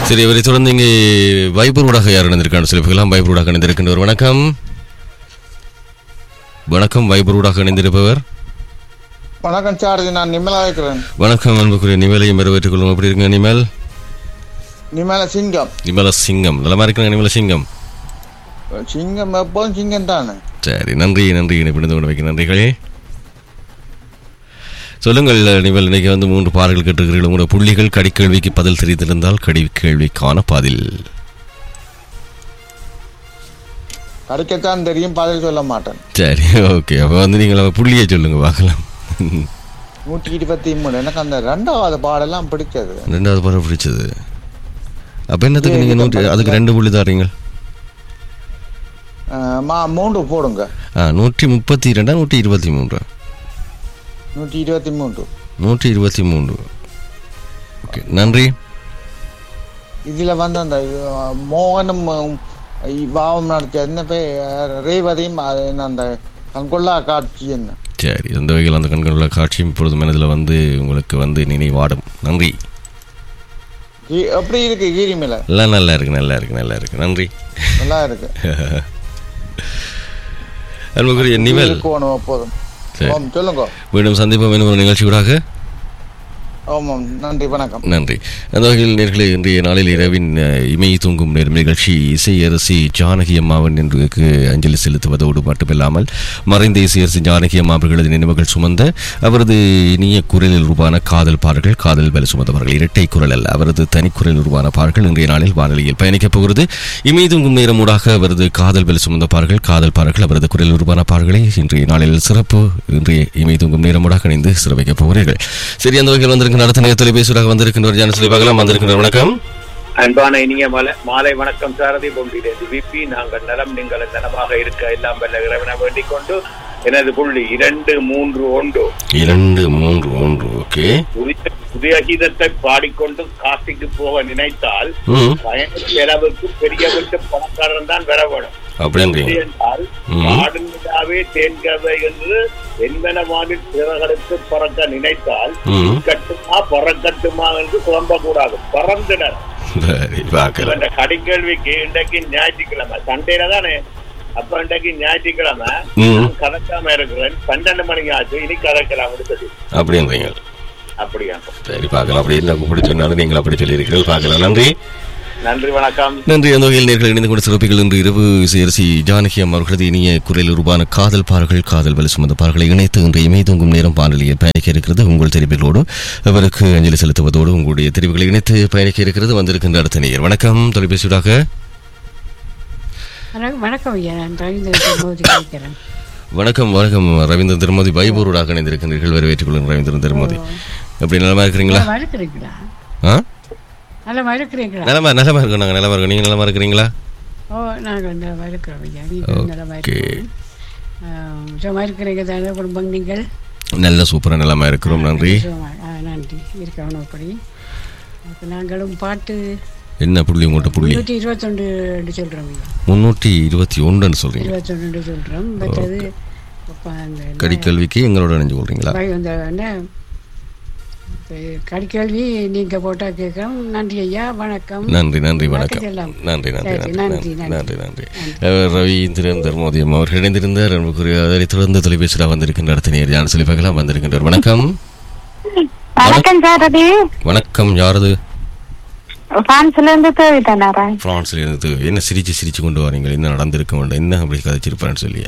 சரி இவரை தொடர்ந்து இங்கே வைபரூடாக யார் இணைந்திருக்கான்னு சொல்லி பார்க்கலாம் வைபரூடாக இணைந்திருக்கின்றவர் வணக்கம் வணக்கம் வைபரூடாக இணைந்திருப்பவர் வணக்கம் சாரதி நான் நிமலா இருக்கிறேன் வணக்கம் அன்புக்குரிய நிமலையும் வரவேற்றுக் கொள்ளும் எப்படி இருக்குங்க நிமல் நிமல சிங்கம் நிமல சிங்கம் நலமா இருக்கிறாங்க நிமல சிங்கம் சிங்கம் எப்போதும் சிங்கம் தானே சரி நன்றி நன்றி இணைப்பிணைந்து கொண்டு வைக்க நன்றிகளே சொல்லுங்கள் நிமல் இன்னைக்கு வந்து மூன்று பாடல்கள் கேட்டிருக்கிறீர்கள் உங்களோட புள்ளிகள் கடிக்கேள்விக்கு பதில் தெரிந்திருந்தால் கடி கேள்விக்கான பதில் கிடைக்கத்தான் தெரியும் பதில் சொல்ல மாட்டேன் சரி ஓகே அப்போ வந்து நீங்கள் புள்ளியை சொல்லுங்க பார்க்கலாம் நூற்றி இருபத்தி மூணு எனக்கு அந்த ரெண்டாவது பாடெல்லாம் பிடிச்சது ரெண்டாவது பாடம் பிடிச்சது அப்போ என்னத்துக்கு நீங்கள் நூற்றி அதுக்கு ரெண்டு புள்ளி தாரீங்க அஹ், மா மூன்று போடுங்க ஆ நூற்றி முப்பத்தி ரெண்டா நூற்றி இருபத்தி மூன்றா நூற்றி இருபத்தி மூன்று நூற்றி இருபத்தி மூன்று ஓகே நன்றி இதுல வந்து அந்த அஹ், மோகனும் அஹ், பாவம் நடத்திய என்ன பேர் ரேவதியும் அது என்ன அந்த கண்கொள்ளா காட்சி என்ன சரி அந்த வகையில் அந்த கண்களுள்ள காட்சியும் இப்பொழுது மனதில் வந்து உங்களுக்கு வந்து நினைவாடும் நன்றி கீ- எப்படி இருக்கு கீரிமேல எல்லாம் நல்லா இருக்கு நல்லா இருக்கு நல்லா இருக்கு நன்றி நல்லா இருக்கு அன்புக்குரிய நிமல் இருக்கணும் எப்போதும் சரி. ஆம், சொல்லுங்க மீண்டும் சந்திப்போம் இன்னும் ஒரு நிகழ்ச்சியூடாக ஆமாம் நன்றி வணக்கம் நன்றி அந்த வகையில் நேர்களே இன்றைய நாளில் இரவின் அஹ், இமை தூங்கும் நேரம் நிகழ்ச்சி இசையரசி ஜானகி அம்மாவின் என்று அஞ்சலி செலுத்துவதோடு மட்டுமில்லாமல் மறைந்த இசையரசி ஜானகி அம்மா அவர்களது நினைவுகள் சுமந்த அவரது இனிய குரலில் உருவான காதல் பாடல்கள் காதல் வேலை சுமந்தவர்கள் இரட்டை குரல் அல்ல அவரது தனிக்குரலில் உருவான பாடல்கள் இன்றைய நாளில் வானொலியில் பயணிக்கப் போகிறது இமை தூங்கும் நேரம் ஊடாக அவரது காதல் வேலை சுமந்த பாடல்கள் காதல் பாடல்கள் அவரது குரலில் உருவான பாடல்களை இன்றைய நாளில் சிறப்பு இன்றைய இமை தூங்கும் நேரம் ஊடாக இணைந்து சிறப்பிக்கப் போகிறீர்கள் சரி அந்த வகையில் வந்திருக்கின்ற அடுத்த நேர தொலைபேசியாக வந்திருக்கின்றவர் ஜான சொல்லி பார்க்கலாம் வந்திருக்கின்ற வணக்கம் அன்பான இனிய மல- மாலை வணக்கம் சாரதி பொம்பிலிருந்து விபி நாங்கள் நலம் நீங்கள் நலமாக இருக்க எல்லாம் வல்ல இறைவனை வேண்டிக் கொண்டு எனது புள்ளி இரண்டு மூன்று ஒன்று இரண்டு மூன்று ஒன்று ஓகே புதிய- புதிய கீதத்தை பாடிக்கொண்டு காசிக்கு போக நினைத்தால் ம் பயண செலவுக்கு பெரிய வீட்டு பணக்காரன் தான் வர வேணும் அப்படின்றீங்க என்றால் ம். பாடும் நிலாவே தேன்கவை என்று என்மனமானில் பிறகடுத்து பறக்க நினைத்தால் ம் கட்டுமா பறக்கட்டுமா என்று குழம்பக்கூடாது பறந்துனர் சரி பார்க்கலாம் இந்த கடிக்கேள்விக்கு இன்றைக்கு ஞாயிற்றுக்கிழமை சண்டேல தானே அப்ப இன்றைக்கு ஞாயிற்றுக்கிழமை ம் நான் கதைக்காம இருக்கிறேன் பன்னெண்டு மணிக்கு ஆச்சு இனி கதைக்கலாம் சொல்லி அப்படின்றீங்க அப்படியா சரி பார்க்கலாம் அப்படி இல்லை அப்படி சொன்னாலும் நீங்கள் அப்படி சொல்லியிருக்கிறீர்கள் பார்க்கலாம் நன்றி நன்றி வணக்கம் நன்றி அந்த வகையில் நேர்கள் இணைந்து கொண்ட சிறப்பிகள் இன்று இரவு இசையரசி ஜானகி அம்மா அவர்களது இனிய குரலில் உருவான காதல் பாடல்கள் காதல் வலி சுமந்த பாடல்களை இணைத்து இன்று இமை தூங்கும் நேரம் பாடலியை பயணிக்க இருக்கிறது உங்கள் தெரிவுகளோடு அவருக்கு அஞ்சலி செலுத்துவதோடு உங்களுடைய தெரிவுகளை இணைத்து பயணிக்க இருக்கிறது வந்திருக்கின்ற அடுத்த நேயர் வணக்கம் தொலைபேசியூடாக வணக்கம் வணக்கம் ஐயா நான் ரவீந்திர மோதி கேட்கிறேன் வணக்கம் வணக்கம் ரவீந்திரன் திருமதி வைபூரூடாக இணைந்திருக்கின்றீர்கள் வரவேற்றுக் கொள்ளுங்கள் ரவீந்திரன் திருமதி எப்படி நலமா இருக்கிறீங்களா நல்லா வளர்க்குறீங்களா ஆ நல்லா வளர்க்குறீங்களா நலமா நலமா இருக்கோம் நாங்கள் நலமா இருக்கோம் நீங்கள் நலமா இருக்கிறீங்களா ஓ நாங்கள் நல்லா வளர்க்குறோம் ஐயா நீங்கள் நல்லா ஓகே. வளர்க்குறோம் சும்மா இருக்கிறீங்க தானே குடும்பம் நீங்கள் நல்ல சூப்பராக நலமா இருக்கிறோம் நன்றி சும்மா, ஆ, நன்றி இருக்கணும் அப்படி அப்போ நாங்களும் பாட்டு என்ன புள்ளி உங்கள்கிட்ட புள்ளி முந்நூற்றி இருபத்தொண்டு சொல்கிறோம் ஐயா முன்னூற்றி இருபத்தி ஒன்றுன்னு சொல்றீங்க இருபத்தொண்டு சொல்கிறோம் மற்றது அப்போ அந்த என்ன, கடிக்கல்விக்கு எங்களோட இணைஞ்சு கொள்றீங்களா பை- இந்த என்ன இப்ப கடிக்கேள்வி நீங்கள் போட்டால் கேட்குறோம் நன்றி ஐயா வணக்கம் நன்றி நன்றி வணக்கம் எல்லாம். நன்றி நன்றி சரி, நன்றி நன்றி, நன்றி நன்றி அவர் ரவீந்திரன் தர்மோதயம் அவர் இணைந்திருந்தார் அன்புக்குரிய அதை தொடர்ந்து தொலைபேசியில் வந்திருக்கின்ற அடுத்த நேர் யார் சொல்லி பார்க்கலாம் வந்திருக்கின்றார் வணக்கம் வணக்கம் சாரதி வணக்கம் யாரது பிரான்ஸ்ல இருந்து தேவிதா நாராயண் பிரான்ஸ்ல இருந்து என்ன சிரிச்சு சிரிச்சு கொண்டு வரீங்க என்ன நடந்திருக்க வேண்டாம் என்ன அப்படி கதைச்சிருப்பான்னு சொல்லியா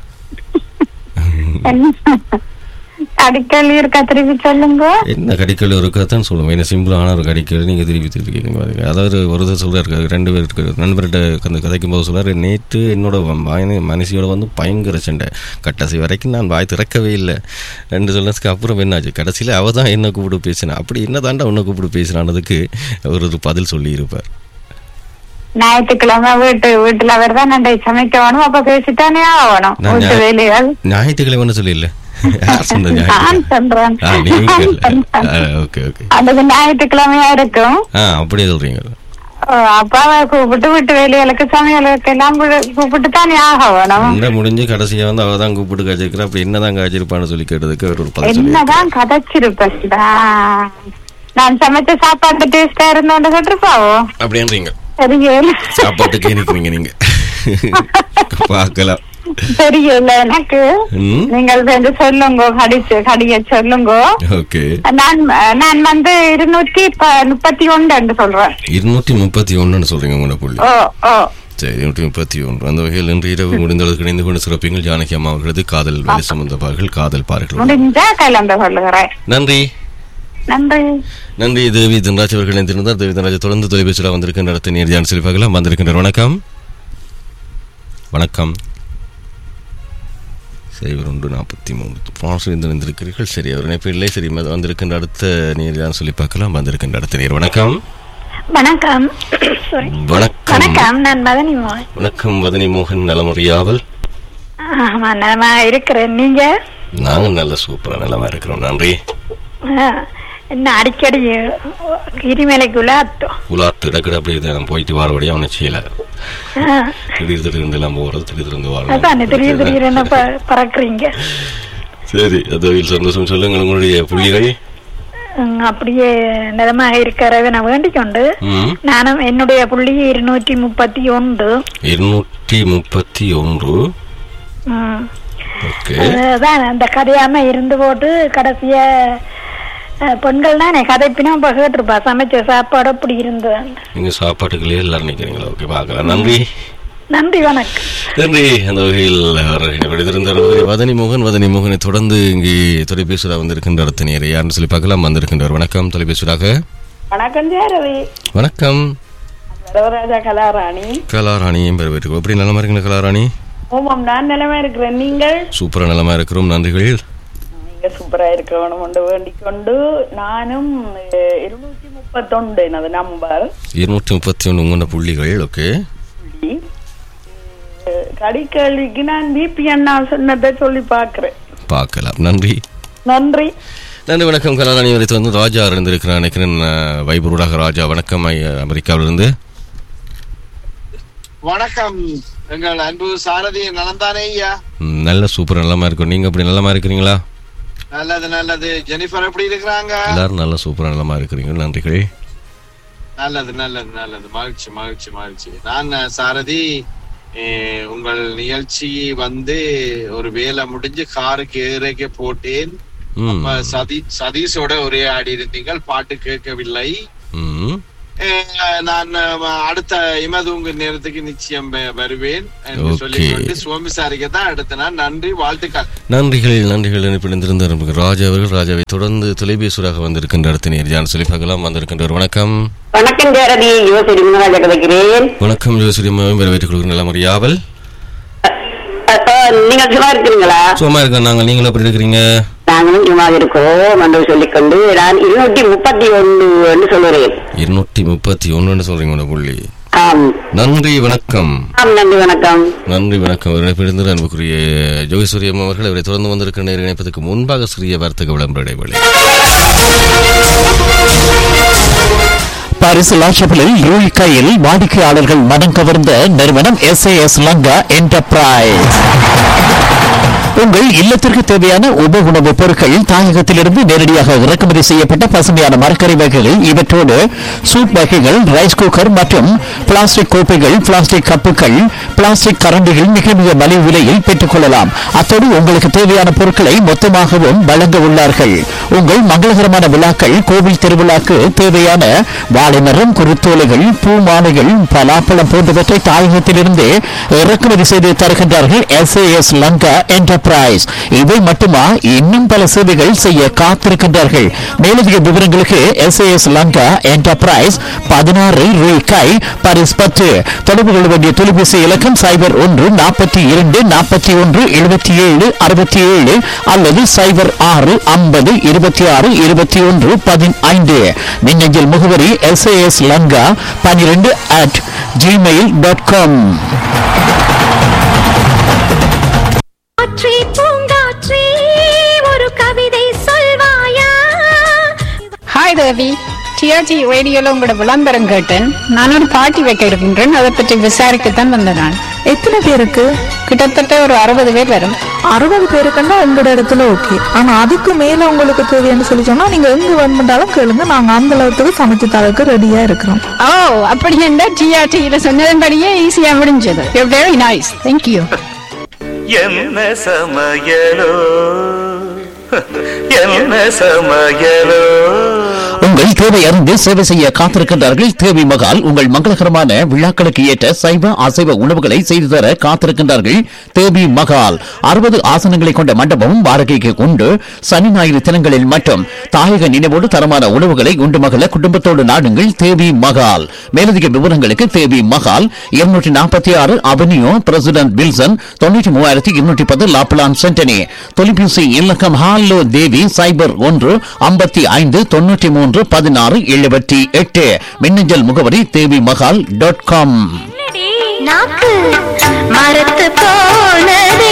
அடிக்கல் இருக்கா திருப்பி சொல்லுங்க என்ன கடிக்கல் இருக்கத்தான் சொல்லுவோம் என்ன சிம்பிளான ஒரு கடிக்கல் நீங்க திருப்பி திருப்பி கேட்குங்க பாருங்க அதாவது ஒரு இது சொல்றாரு ரெண்டு பேர் இருக்கு நண்பர்கிட்ட அந்த கதைக்கும் போது சொல்றாரு நேற்று என்னோட வாயனை மனசியோட வந்து பயங்கர சண்டை கடைசி வரைக்கும் நான் வாய் திறக்கவே இல்லை ரெண்டு சொன்னதுக்கு அப்புறம் என்னாச்சு கடைசியில் அவ தான் என்ன கூப்பிட்டு பேசினா அப்படி என்ன தாண்டா உன்னை கூப்பிட்டு பேசினானதுக்கு அவர் ஒரு பதில் சொல்லி இருப்பார் ஞாயிற்றுக்கிழமை வீட்டு வீட்டுல அவர் தான் நண்டை சமைக்க வேணும் அப்ப பேசித்தானே ஆகணும் நான் வீட்டு ஞாய- வேலைகள் ஞாயிற்றுக்கிழமைன்னு சொல்லல யார் சொன்ன நான் ஞாயிற்றுக்கிழமை சொல்றேன் ஆ நீங்க நான் சொல்றேன். ஓகே ஓகே அதுக்கு ஞாயிற்றுக்கிழமையா இருக்கும் ஆ அப்படியே சொல்றீங்க ஓ, அப்ப அவ கூப்பிட்டு வீட்டு வேலைகளுக்கு சமையலுக்கு எல்லாம் கூ- கூப்பிட்டு தானே ஆக வேணும் இந்த முடிஞ்சு கடைசியா வந்து அவ தான் கூப்பிட்டு காய்ச்சிருக்கிறா அப்படி என்னதான் காய்ச்சிருப்பான்னு சொல்லி கேட்டதுக்கு அவர் ஒரு பதில் சொல்லி என்னதான் கதைச்சிருப்பா நான் சமைச்ச சாப்பாட்டு டேஸ்டா இருந்தோன்னு கேட்டிருப்பாவோ அப்படின்றீங்க தெரியல சாப்பாட்டுக்கே நிக்கிறீங்க நீங்க பார்க்கலாம் தெரியல எனக்கு ம் நீங்கள் வந்து சொல்லுங்க கடிச்சு கடிய சொல்லுங்க ஓகே நான் நான் வந்து இருநூற்றி ப- முப்பத்தி ஒன்று சொல்றேன் இருநூற்றி முப்பத்தி ஒன்றுன்னு சொல்றீங்க உங்களோட புள்ளி ஓ ஓ சரி இருநூற்றி முப்பத்தி ஒன்று அந்த வகையில் இன்று இரவு முடிந்தளவுக்கு இணைந்து கொண்டு சிறப்பீங்கள் ஜானகி அம்மா அவர்களது காதல் வேலை சம்பந்தப்பார்கள் காதல் பார்கள் முடிஞ்சா கலந்து கொள்ளுகிறேன் நன்றி நன்றி நன்றி தேவி தன்ராஜ் அவர்கள் இணைந்திருந்தார் தேவி தன்ராஜ் தொடர்ந்து தொலைபேசியில் வந்திருக்கின்ற இடத்தை நேர் ஜான் சொல்லி பார்க்கலாம் வந்திருக்கின்ற வணக்கம் வணக்கம் சைபர் ஒன்று நாற்பத்தி மூணு பிரான்சில் இருந்து இணைந்திருக்கிறீர்கள் சரி அவர் இணைப்பு இல்லை சரி ம- வந்திருக்கின்ற அடுத்த நேர் ஜான் சொல்லி பார்க்கலாம் வந்திருக்கின்ற அடுத்த நேர் வணக்கம் வணக்கம் Sorry. வணக்கம் வணக்கம் நான் மதனி மோகன் வணக்கம் வதனி மோகன் நலமுறையாவல் ஆமா நலமா இருக்கிறேன் நீங்க நாங்கள் நல்ல சூப்பரா நலமா இருக்கிறோம் நன்றி ஆ, என்ன அடிக்கடி கிரிமலைக்குள்ள அத்தம் உலாட்டு இடக்கிட அப்படியே தான் போயிட்டு வாரபடியா அவனை செய்யல ஆ, திடீர் திடீர்னு எல்லாம் போகிறது திடீர் திடீர்னு அதான் திடீர் வரணும் திடீர்னு ப- பறக்குறீங்க சரி அது சந்தோஷம் சொல்லுங்கள் உங்களுடைய புள்ளிகள் ம், அப்படியே நலமாக இருக்கிறவே நான் வேண்டிக் கொண்டு ம் நானும் என்னுடைய புள்ளி இருநூற்றி முப்பத்தி ஒன்று இருநூற்றி முப்பத்தி ஒன்று ம். ஓகே அதான் அந்த கதையாம இருந்து போட்டு கடைசிய அஹ், பெண்கள் தானே கதைப்பினா இப்ப கேட்டிருப்பா சமைச்ச சாப்பாடு அப்படி இருந்தது நீங்க சாப்பாட்டுக்குள்ளே எல்லாரும் நிற்கிறீங்களா ஓகே பார்க்கலாம் நன்றி நன்றி வணக்கம் நன்றி அந்த வகையில் அவர் விடுதிருந்தார் வதனி மோகன் வதனி மோகனை தொடர்ந்து இங்கே தொலைபேசியில் வந்திருக்கின்ற அடுத்த நேரம் யாருன்னு சொல்லி பார்க்கலாம் வந்திருக்கின்றவர் வணக்கம் தொலைபேசியாக வணக்கம் ஜாரவி வணக்கம் வரவராஜா கலாராணி கலாராணியும் பெறவேற்று எப்படி நலமா இருக்கீங்களா கலாராணி ஓமாம் நான் நிலைமை இருக்கிறேன் நீங்கள் சூப்பரா நலமா இருக்கிறோம் நன்றிகள் நீங்க சூப்பரா இருக்கணும் என்று வேண்டிக் கொண்டு நானும் அஹ், இருநூற்றி முப்பத்தொண்டு எனது நம்பர் இருநூற்றி முப்பத்தி ஒன்று உங்களோட புள்ளிகள் ஓகே புள்ளி. அஹ், கடிக்கேள்விக்கு நான் பிபி அண்ணா சொன்னதை சொல்லி பார்க்கிறேன் பார்க்கலாம் நன்றி நன்றி நன்றி வணக்கம் கலாராணி வரைத்து வந்து ராஜா இருந்திருக்கிறான் நினைக்கிறேன் அஹ், வைபரூடாக ராஜா வணக்கம் ஐ- அமெரிக்காவிலிருந்து வணக்கம் எங்கள் அன்பு சாரதி நலந்தானே ஐயா ம், நல்ல சூப்பர் நலமா இருக்கும் நீங்க அப்படி நலமா இருக்கிறீங்களா நல்லது நல்லது ஜெனிஃபர் எப்படி இருக்கிறாங்க எல்லாரும் நல்ல சூப்பரா நலமா இருக்கிறீங்க நன்றிகள் நல்லது நல்லது நல்லது மகிழ்ச்சி மகிழ்ச்சி மகிழ்ச்சி நான் அஹ், சாரதி அஹ், உங்கள் நிகழ்ச்சி வந்து ஒரு வேலை முடிஞ்சு காருக்கு ஏறக்க போட்டேன் ம் அப்ப சதி சதீஷோட ஒரே ஆடி இருந்தீங்கள் பாட்டு கேட்கவில்லை ம் அஹ், நான் அஹ், அடுத்த இமதுங்க நேரத்துக்கு நிச்சயம் வ- வருவேன் என்று Okay. சொல்லிக்கொண்டு சுவாமிசாரிக்கு தான் அடுத்த நாள் நன்றி வாழ்த்துக்கள் நன்றிகள் நன்றிகள் இணைப்பிணைந்திருந்த நமக்கு ராஜா அவர்கள் ராஜாவை தொடர்ந்து தொலைபேசியாக வந்திருக்கின்ற அடுத்த நேர் ஜான் சொல்லி பார்க்கலாம் வந்திருக்கின்றவர் வணக்கம் வணக்கம் ஜாரதி யுவசரி முன்னாள் கிடைக்கிறேன் வணக்கம் ஜோசிரியமாவும் வரவேற்றுக் கொள்கிற நிலமரி யாவல் நீங்க சும்மா இருக்கிறீங்களா சும்மா இருக்க நாங்கள் நீங்களும் எப்படி இருக்கிறீங்க நாங்களும் சும்மா இருக்கிறோம் என்று சொல்லிக்கொண்டு நான் இருநூற்றி முப்பத்தி ஒன்று என்று சொல்லுறேன் இருநூற்றி முப்பத்தி ஒன்றுன்னு சொல்றீங்க உங்க புள்ளி ஆம் நன்றி வணக்கம் ஆம் நன்றி வணக்கம் நன்றி வணக்கம் இணைப்பிருந்து அன்புக்குரிய ஜோகேஸ்வரியம் அவர்கள் அவரை தொடர்ந்து வந்திருக்கிற நேர் இணைப்பதற்கு முன்பாக சிறிய வர்த்தக விளம்பர இடைவெளி பாரிஸ் லாஷபிளில் யூல் கையில் வாடிக்கையாளர்கள் மனம் கவர்ந்த நிறுவனம் எஸ்ஏஎஸ் லங்கா என்டர்பிரைஸ் உங்கள் இல்லத்திற்கு தேவையான உப உணவுப் பொருட்கள் தாயகத்திலிருந்து நேரடியாக இறக்குமதி செய்யப்பட்ட பசுமையான மரக்கறி வகைகள் இவற்றோடு சூப் வகைகள் ரைஸ் குக்கர் மற்றும் பிளாஸ்டிக் கோப்பைகள் பிளாஸ்டிக் கப்புகள் பிளாஸ்டிக் கரண்டிகள் மிக மிக மலிவு விலையில் பெற்றுக் கொள்ளலாம் அத்தோடு உங்களுக்கு தேவையான பொருட்களை மொத்தமாகவும் வழங்க உள்ளார்கள் உங்கள் மங்களகரமான விழாக்கள் கோவில் திருவிழாக்கு தேவையான வாழைமரம் குருத்தோலைகள் பூ மாலைகள் பலாப்பழம் போன்றவற்றை தாயகத்திலிருந்து இறக்குமதி செய்து தருகின்றார்கள் எஸ்ஏஎஸ் லங்கா என்டர்பிரைஸ் இவை மட்டுமா இன்னும் பல சேவைகள் செய்ய காத்திருக்கின்றார்கள் மேலதிக விவரங்களுக்கு எஸ்ஏஎஸ் லங்கா என்டர்பிரைஸ் பதினாறு ரூபாய் பரிஸ் பத்து தொடர்பு கொள்ள வேண்டிய தொலைபேசி இலக்கம் சைபர் ஒன்று நாற்பத்தி இரண்டு நாற்பத்தி ஒன்று எழுபத்தி ஏழு அறுபத்தி ஏழு அல்லது சைபர் ஆறு ஐம்பது இருபத்தி ஆறு இருபத்தி ஒன்று பதினைந்து மின்னஞ்சல் முகவரி எஸ்ஏஎஸ் லங்கா பனிரெண்டு அட் ஜிமெயில் டாட் காம் காற்றே பூங்காற்றே ஒரு கவிதை சொல்வாயா ஹாய் தேவி டிஆர்டி ரேடியோல உங்களோட விளம்பரம் கேட்டேன் நான் ஒரு பார்ட்டி வைக்க இருக்கின்றேன் அதை பற்றி விசாரிக்கத்தான் வந்தேன் நான் எத்தனை பேருக்கு கிட்டத்தட்ட ஒரு அறுபது பேர் வரும் அறுபது பேருக்குன்னா உங்களோட இடத்துல ஓகே ஆனா அதுக்கு மேல உங்களுக்கு தேவைன்னு சொல்லி சொன்னா நீங்க எங்க வேணுமென்றாலும் கேளுங்க நாங்க அந்த அளவுக்கு சமைச்சு தரக்கு ரெடியா இருக்கிறோம் ஓ அப்படி என்ன டிஆர்டியில சொன்னதன்படியே ஈஸியா முடிஞ்சது வெரி நைஸ் தேங்க்யூ என்ன சமையலோ என்ன சமையலோ உங்கள் தேவை அறிந்து சேவை செய்ய காத்திருக்கின்றார்கள் தேவி மகால் உங்கள் மங்களகரமான விழாக்களுக்கு ஏற்ற சைவ அசைவ உணவுகளை செய்து தர காத்திருக்கின்றார்கள் தேவி மகால் அறுபது ஆசனங்களை கொண்ட மண்டபமும் வாடகைக்கு உண்டு சனி ஞாயிறு தினங்களில் மட்டும் தாயக நினைவோடு தரமான உணவுகளை உண்டு மகள குடும்பத்தோடு நாடுங்கள் தேவி மகால் மேலதிக விவரங்களுக்கு தேவி மகால் இருநூற்றி நாற்பத்தி ஆறு அவென்யூ பிரசிடென்ட் வில்சன் தொண்ணூற்றி மூவாயிரத்தி இருநூற்றி பத்து லாப்லான் சென்டனி தொலைபேசி இலக்கம் ஹாலோ தேவி சைபர் ஒன்று ஐம்பத்தி ஐந்து தொண்ணூற்றி மூன்று பதினாறு எழுபத்தி எட்டு மின்னஞ்சல் முகவரி தேவி மகால் டாட் காம் நாக்கு மரத்து போனதே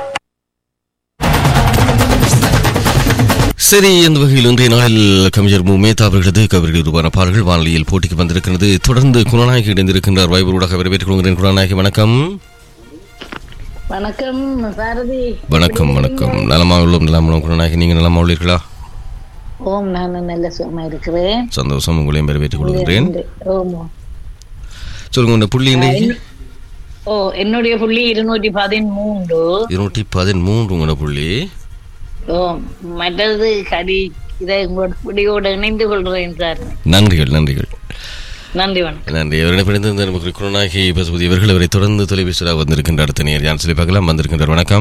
சரி இந்த வகையில் இன்றைய நாளில் கவிஞர் மு மேத்தா அவர்களது கவிதை ரூபான பாடல்கள் வானொலியில் போட்டிக்கு வந்திருக்கிறது தொடர்ந்து குணநாயகி இணைந்திருக்கின்றார் வாய்ப்பூடாக வரவேற்றுக் கொள்கிறேன் குணநாயகி வணக்கம் வணக்கம் பாரதி வணக்கம் வணக்கம் நலமாக உள்ளோம் நலமாக குணநாயகி நீங்க நலமாக உள்ளீர்களா ஓம் நான் நல்ல சுகமா இருக்கிறேன் சந்தோஷம் உங்களையும் வரவேற்றுக் கொள்கிறேன் ஓம் சொல்லுங்க உங்க புள்ளி இன்றைக்கு ஓ என்னுடைய புள்ளி இருநூற்றி பதிமூன்று இருநூற்றி பதிமூன்று உங்களோட புள்ளி ஓ மற்றது கடி இதை உங்களோட புள்ளியோடு இணைந்து கொள்கிறேன் சார் நன்றிகள் நன்றிகள் நன்றி வணக்கம் நன்றி அவரை பிடித்திருந்த நமக்கு குருநாயகி பசுபதி அவர்கள் அவரை தொடர்ந்து தொலைபேசியாக வந்திருக்கின்ற அடுத்த நேர் யான் சொல்லி பார்க்கலாம் வந்திருக்கின்றார் வணக்கம்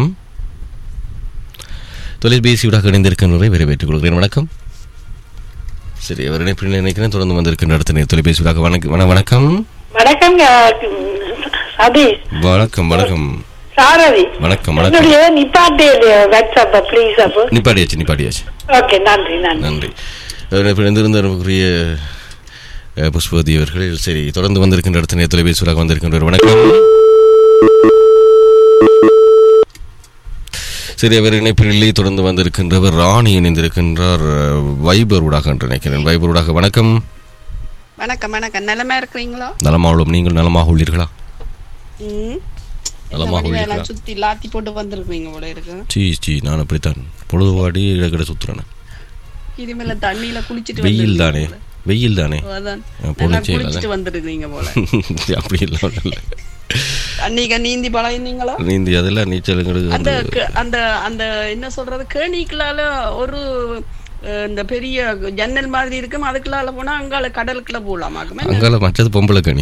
தொலைபேசியூடாக இணைந்திருக்கின்றவரை வரவேற்றுக் கொள்கிறேன் வணக்கம் சரி அவர் இணைப்பில் நினைக்கிறேன் தொடர்ந்து வந்திருக்கின்ற அடுத்த நேர் தொலைபேசியூடாக வணக்கம் வண- வணக்கம் வணக்கம் சதீஷ் வணக்கம் வணக்கம் சாரதி வணக்கம் வணக்கம் என்னுடைய நிப்பாட்டு வாட்ஸ்அப் ப்ளீஸ் அப்போ நிப்பாடியாச்சு நிப்பாடியாச்சு ஓகே நன்றி நன்றி நன்றி அவர் இணைந்திருந்த நமக்குரிய அஹ், புஷ்பவதி அவர்கள் சரி தொடர்ந்து வந்திருக்கின்ற அடுத்த நேர் தொலைபேசியூடாக வந்திருக்கின்றவர் வணக்கம் சரி அவர் இணைப்பிலே தொடர்ந்து வந்திருக்கின்றவர் ராணி இணைந்திருக்கின்றார் அஹ், வைபரூடாக என்று நினைக்கிறேன் வைபரூடாக வணக்கம் வணக்கம் வணக்கம் நிலமா இருக்கிறீங்களா நலமாக உள்ளோம் நீங்கள் நலமாக உள்ளீர்களா ம் நலமாக உள்ளீர்களா எல்லாம் சுத்தி லாத்தி போட்டு வந்திருக்கீங்க போல இருக்கு சீ சீ நான் அப்படித்தான் பொழுதுவாடி இடக்கிட சுத்துறேன் இனிமேல தண்ணியில குளிச்சிட்டு வெயில் தானே வெயில் தானே ஓ, அதான். அஹ், நல்லா பொழுது செய்யல குளிச்சிட்டு வந்திருக்கீங்க போல அப்படி இல்லை ஒண்ணும் இல்லை தண்ணிக்க நீந்தி பழகினீங்களா நீந்தி அதெல்லாம் நீச்சலுங்கிறது அந்த வந்து க- அந்த அந்த என்ன சொல்றது கேணிக்குள்ளால ஒரு அஹ், இந்த பெரிய ஜன்னல் மாதிரி இருக்கும் அதுக்குள்ளால போனா அங்கால கடலுக்குள்ள போலாமாக்குமே அங்கால மற்றது பொம்பளை கனி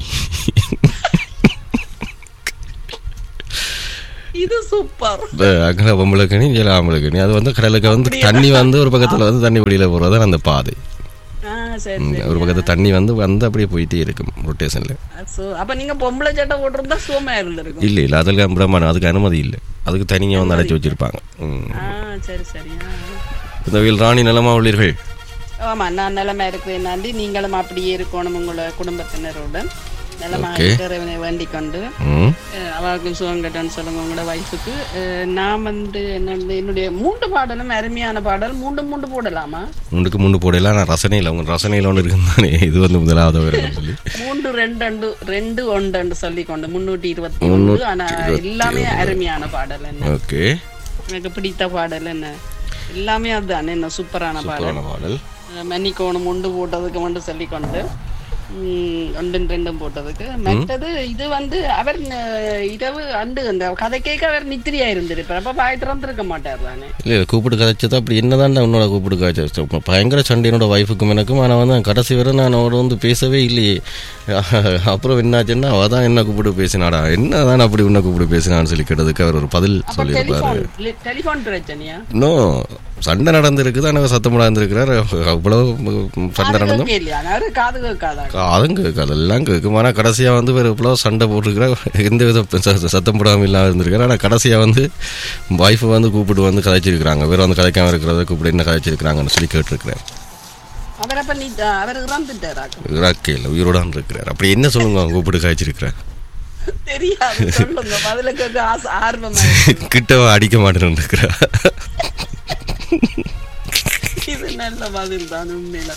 இது சூப்பர் அங்கே பொம்பளை கனி இதில் ஆம்பளை கனி அது வந்து கடலுக்கு வந்து தண்ணி வந்து ஒரு பக்கத்தில் வந்து தண்ணி வெளியில் போகிறது அந்த பாதை ஆ சரி ம், சரி ஒரு பக்கத்தில் தண்ணி வந்து வந்து அப்படியே போயிட்டே இருக்கும் ரொட்டேஷனில் So, அப்ப நீங்க பொம்பளை சட்டை போட்டிருந்தா சோமா இருந்திருக்கும் இல்லை இல்லை அதெல்லாம் பிரமாணம் அதுக்கு அனுமதி இல்லை அதுக்கு தனியாக வந்து அடைச்சி வச்சிருப்பாங்க ம். ஆ சரி சரி ஆ. இந்த வகையில் ராணி நலமா உள்ளீர்கள் ஆமா நான் நிலமா இருக்கிறேன் நன்றி நீங்களும் அப்படியே இருக்கணும் உங்களோட குடும்பத்தினருடன் நிலமா Okay. இறைவனை வேண்டிக் கொண்டு ம். அஹ், அவருக்கும் சுகம் கட்டன்னு சொல்லுங்க உங்களோட வைஃபுக்கு நான் வந்து என்ன என்னுடைய மூன்று பாடலும் அருமையான பாடல் மூன்று மூன்று போடலாமா முண்டுக்கு முண்டு போடலாம் நான் ரசனையில் உங்க ரசனையில் ஒன்று இருக்குன்னு தானே இது வந்து முதலாவது வருதுன்னு சொல்லி மூன்று ரெண்டு அண்டு ரெண்டு ஒன்று சொல்லி கொண்டு முன்னூற்றி இருபத்தி ஒன்று முன்னூற்றி ஆனா இருபத்தி எல்லாமே ஒன்று. அருமையான பாடல் என்ன ஓகே எனக்கு பிடித்த பாடல் என்ன எல்லாமே அதுதான் என்ன சூப்பரான சூப்பரான பாடல் பாடல் அஹ் மன்னிக்கோணும் உண்டு போட்டதுக்கு மட்டும் சொல்லிக்கொண்டு ம், ஒன்றும் ரெண்டும் போட்டதுக்கு மற்றது இது வந்து அவர் அஹ், இரவு அண்டு அந்த கதை கேட்க அவர் நித்திரியா இருந்திருப்பார் அப்ப பாய் திறந்திருக்க மாட்டார் தானே இல்லை கூப்பிட்டு கதைச்சது அப்படி என்னதான் உன்னோட கூப்பிட்டு காய்ச்சல் பயங்கர சண்டை என்னோட ஒய்ஃபுக்கும் எனக்கும் ஆனால் வந்து கடைசி வரை நான் அவரை வந்து பேசவே இல்லையே அப்புறம் என்னாச்சுன்னா அவள் தான் என்ன கூப்பிட்டு பேசினாடா என்னதான் அப்படி உன்னை கூப்பிட்டு பேசினான்னு சொல்லி கேட்டதுக்கு அவர் ஒரு பதில் சொல்லியிருப்பாரு டெலிஃபோன் டெலிஃபோன் பிரச்சனையா இன்னும் சண்டை நடந்திருக்குது ஆனால் சத்தம் நடந்திருக்கிறார் அவ்வளோ சண்டை நடந்தும் கேட்கலையா இல்லையா அவரு காது கேட்காதா அதுவும் கேட்கு அதெல்லாம் கேட்கும் ஆனால் கடைசியாக வந்து வேறு இவ்வளோ சண்டை போட்டிருக்கிறார் எந்த வித ச- சத்தம் போடாமல் இல்லாமல் இருந்திருக்காரு ஆனால் கடைசியாக வந்து ஒய்ஃபை வந்து கூப்பிட்டு வந்து கதைச்சிருக்கிறாங்க வேறு வந்து கதைக்காம இருக்கிறத கூப்பிட்டு என்ன கதைச்சிருக்கிறாங்கன்னு சொல்லி கேட்டிருக்கிறார் அவர் அப்ப நீ அவர் இறந்துட்டாராக்கும் இராக்கையில் உயிரோடான் இருக்கிறார் அப்படி என்ன சொல்லுங்க அவங்க கூப்பிட்டு காய்ச்சிருக்கிறார் தெரியாது சொல்லுங்க பதில கேட்க ஆசை ஆர்வமா கிட்ட அடிக்க மாட்டேன்னு இருக்கிறார் இது நல்ல பதில் தான் உண்மையில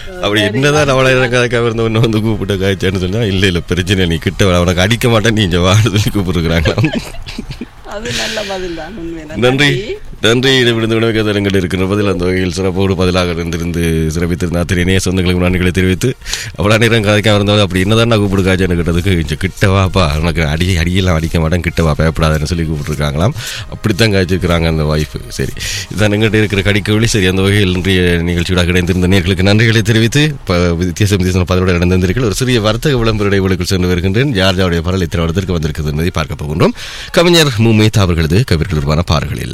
அப்படி என்னதான் அவளை கதைக்காக இருந்த ஒன்று வந்து கூப்பிட்டு காய்ச்சான்னு சொன்னா இல்ல இல்ல பிரச்சனை நீ கிட்ட வா, அவனுக்கு அடிக்க மாட்டேன் நீ இங்க வான்னு சொல்லி கூப்பிட்டுருக்காங்களாம் அது நல்ல பதில் தான் உண்மையில நன்றி நன்றி விழுந்து விடுவிக்க தரங்கள் இருக்கின்ற பதில் அந்த வகையில் சிறப்போடு பதிலாக இருந்திருந்து சிறப்பித்திருந்த அத்தனை நேய சொந்தங்களுக்கு நன்றிகளை தெரிவித்து அவ்வளோ நேரம் கதைக்காம இருந்தாலும் அப்படி என்னதான் நான் கூப்பிடு காய்ச்சான்னு கேட்டதுக்கு இங்க கிட்ட வாப்பா உனக்கு அடி அடியெல்லாம் அடிக்க மாட்டேன் கிட்ட வா பயப்படாதுன்னு சொல்லி கூப்பிட்டுருக்காங்களாம் அப்படித்தான் காய்ச்சிருக்கிறாங்க அந்த வாய்ப்பு சரி இதான் எங்கிட்ட இருக்கிற கடிக்கவில்லை சரி அந்த வகையில் இன்றைய நிகழ்ச்சியோட கிடைந்திருந்த நேர்களுக்கு நன்றிகளை தெரிவித்து இப்போ வித்தியாச வித்தியாச பதிலோடு இணைந்திருக்கிறீர்கள் ஒரு சிறிய வர்த்தக விளம்பர இடைவெளிக்குள் சென்று வருகின்றேன் யார் யாருடைய பரல் இத்தனை வருடத்திற்கு வந்திருக்கிறது என்பதை பார்க்க போகின்றோம் கவிஞர் முமேத் அவர்களது கவிர்கள் உருவான பாடல்களில்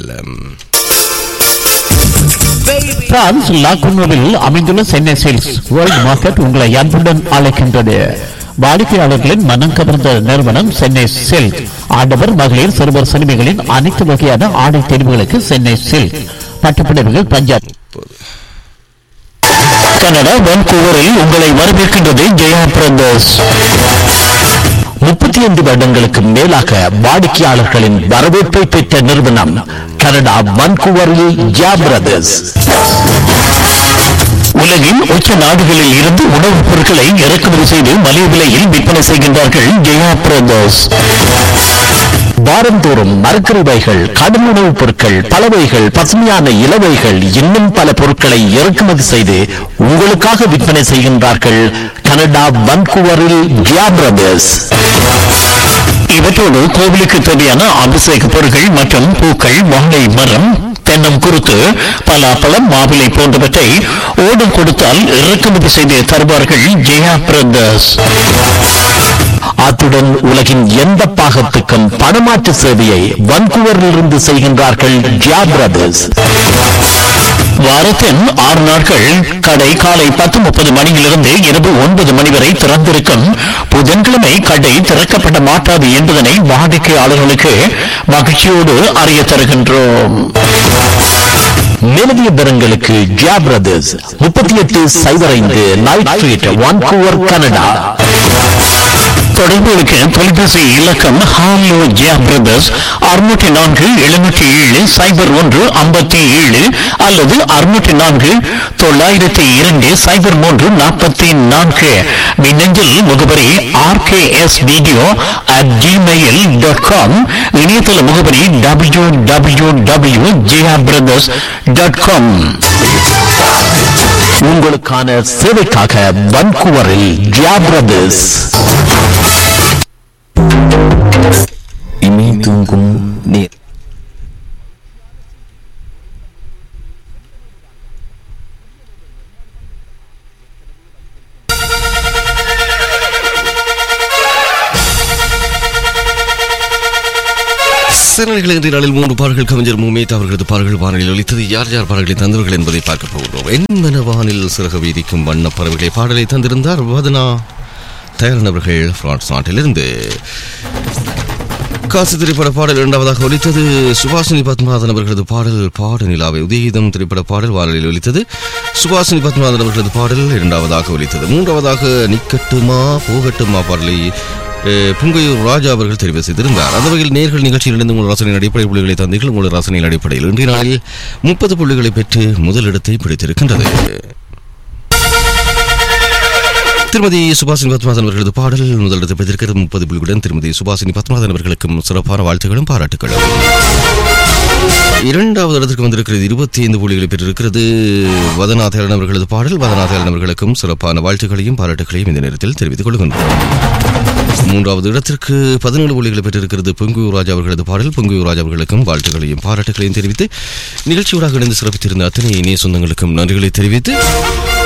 பிரான்ஸ் லாகுனோவில் அமைந்துள்ள சென்னை சேல்ஸ் வேர்ல்ட் மார்க்கெட் உங்களை அன்புடன் அழைக்கின்றது வாடிக்கையாளர்களின் மனம் கவர்ந்த நிறுவனம் சென்னை சில்க் ஆடவர் மகளிர் சிறுவர் சிறுமிகளின் அனைத்து வகையான ஆடை தெரிவுகளுக்கு சென்னை சில்க் பட்டுப்புடவைகள் பஞ்சாப் கனடா வான்கூவரில் உங்களை வரவேற்கின்றது ஜெயா பிரதர்ஸ் முப்பத்தி ஐந்து வருடங்களுக்கு மேலாக வாடிக்கையாளர்களின் வரவேற்பை பெற்ற நிறுவனம் கனடா வான்கூவரில் ஜெயா பிரதர்ஸ் உலகின் உச்ச நாடுகளில் இருந்து உணவுப் பொருட்களை இறக்குமதி செய்து மலிவு விலையில் விற்பனை செய்கின்றார்கள் ஜெயா பிரதர்ஸ் வாரந்தோறும் மரக்கறிவைகள் கடும் உணவுப் பொருட்கள் பலவைகள் பசுமையான இலவைகள் இன்னும் பல பொருட்களை இறக்குமதி செய்து உங்களுக்காக விற்பனை செய்கின்றார்கள் கனடா வன்கூவரில் ஜியா பிரதர்ஸ் இவற்றோடு கோவிலுக்கு தேவையான அபிஷேக பொருட்கள் மற்றும் பூக்கள் வாழை மரம் தென்னம் குருத்து பலாப்பழம் மாவிலை போன்றவற்றை ஓடம் கொடுத்தால் இறக்குமதி செய்து தருவார்கள் ஜெயா பிரதர்ஸ் அத்துடன் உலகின் எந்த பாகத்துக்கும் பணமாற்று சேவையை வன்கூவரிலிருந்து செய்கின்றார்கள் ஜியா பிரதர்ஸ் வாரத்தின் ஆறு நாட்கள் கடை காலை பத்து முப்பது மணியிலிருந்து இரவு ஒன்பது மணி வரை திறந்திருக்கும் புதன்கிழமை கடை திறக்கப்பட மாட்டாது என்பதனை வாடிக்கையாளர்களுக்கு மகிழ்ச்சியோடு அறிய தருகின்றோம் மேலதிக விவரங்களுக்கு ஜியா பிரதர்ஸ் முப்பத்தி எட்டு சைபர் ஐந்து நைட் ஸ்ட்ரீட் வான்கூவர் கனடா தொடர்புகளுக்கு தொலைபேசி இலக்கம் ஹாலோ ஜியா பிரதர்ஸ் அறுநூற்றி நான்கு எழுநூற்றி ஏழு சைபர் ஒன்று ஐம்பத்தி ஏழு அல்லது அறுநூற்றி நான்கு தொள்ளாயிரத்தி இரண்டு சைபர் மூன்று நாற்பத்தி நான்கு மின்னஞ்சல் முகவரி RKS video at Gmail dot com இணையதள முகவரி W W W Jiya brothers dot com உங்களுக்கான சேவைக்காக வன்கூவரில் ஜியா பிரதர்ஸ் இமை தூங்கும் நீர் சிறர்கள் இன்றைய நாளில் மூன்று பாடல்கள் கவிஞர் முமேத் அவர்களது பாடல்கள் வானில் ஒலித்தது யார் யார் பாடல்களை தந்தவர்கள் என்பதை பார்க்க போகிறோம் என்பன வானில் சிறக வீதிக்கும் வண்ண பறவைகளை பாடலை தந்திருந்தார் வதனா தயாரன் அவர்கள் பிரான்ஸ் நாட்டிலிருந்து காசு திரைப்பட பாடல் இரண்டாவதாக ஒலித்தது சுபாஷினி பத்மநாதன் அவர்களது பாடல் பாட நிலாவை உதயதம் திரைப்பட பாடல் வானொலியில் ஒலித்தது சுபாஷினி பத்மநாதன் அவர்களது பாடல் இரண்டாவதாக ஒலித்தது மூன்றாவதாக நிக்கட்டுமா போகட்டுமா பாடலை அஹ், புங்கையூர் ராஜா அவர்கள் தெரிவு செய்திருந்தார் அந்த வகையில் நேர்கள் நிகழ்ச்சியில் இணைந்து உங்கள் ரசனையின் அடிப்படை புள்ளிகளை தந்தீர்கள் உங்கள் ரசனையின் அடிப்படையில் இன்றைய நாளில் முப்பது புள்ளிகளை பெற்று முதலிடத்தை பிடித்திருக்கின்றது திருமதி சுபாஷினி பத்மநாதன் அவர்களது பாடல் முதலிடத்தை பெற்றிருக்கிறது முப்பது புள்ளிகளுடன் திருமதி சுபாஷினி பத்மநாதன் அவர்களுக்கும் சிறப்பான வாழ்த்துக்களும் பாராட்டுகளும் இரண்டாவது இடத்திற்கு வந்திருக்கிறது இருபத்தி ஐந்து புள்ளிகளை பெற்றிருக்கிறது வதநாதேரன் அவர்களது பாடல் வதநாதேரன் அவர்களுக்கும் சிறப்பான வாழ்த்துக்களையும் பாராட்டுகளையும் இந்த நேரத்தில் தெரிவித்துக் கொள்கின்றோம் மூன்றாவது இடத்திற்கு பதினேழு புள்ளிகளை பெற்றிருக்கிறது பொங்குயூர் ராஜா அவர்களது பாடல் பொங்குயூர் ராஜா அவர்களுக்கும் வாழ்த்துக்களையும் பாராட்டுகளையும் தெரிவித்து நிகழ்ச்சியோடாக இணைந்து சிறப்பித்திருந்த அத்தனை இணைய சொந்தங்களுக்கும் நன்றிகளை தெரிவித்து